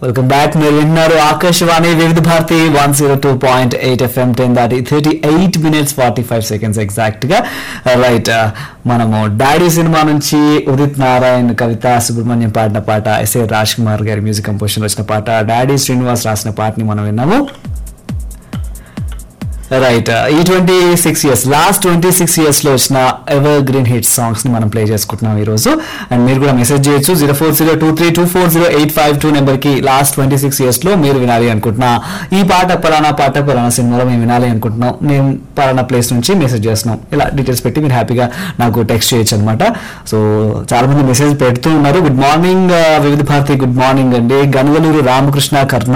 welcome back మీరు విన్నారు Akashvani Vividh Bharati one zero two point eight FM ten దాటి thirty eight minutes forty five seconds exact గా right మనము Daddy cinema నుంచి ఉదిత్ నారాయణ్ కవిత సుబ్రహ్మణ్యం పాడిన పాట ఎస్ఏ రాజ్ కుమార్ గారి మ్యూజిక్ కంపోజిషన్ వచ్చిన పాట డాడీ శ్రీనివాస్ రాసిన పాటని మనం విన్నాము రైట్ ఈ twenty six years last twenty six years లో వచ్చిన ఎవర్ గ్రీన్ హిట్ సాంగ్స్ ని మనం ప్లే చేసుకుంటున్నాం ఈ రోజు అండ్ మీరు కూడా మెసేజ్ చేయొచ్చు zero four zero two three two four zero eight five two number కి లాస్ట్ ట్వంటీ సిక్స్ ఇయర్స్ లో మీరు వినాలి అనుకుంటున్నా ఈ పాట పలానా పాట పలానా సినిమాలో మేము వినాలి అనుకుంటున్నాం మేము పలానా ప్లేస్ నుంచి మెసేజ్ చేస్తున్నాం ఇలా డీటెయిల్స్ పెట్టి మీరు హ్యాపీగా నాకు టెక్స్ట్ చేయొచ్చు అనమాట సో చాలా మంది మెసేజ్ పెడుతూ ఉన్నారు గుడ్ మార్నింగ్ వివిధ భారతి గుడ్ మార్నింగ్ అండి గనుగలూరు రామకృష్ణ కర్ణ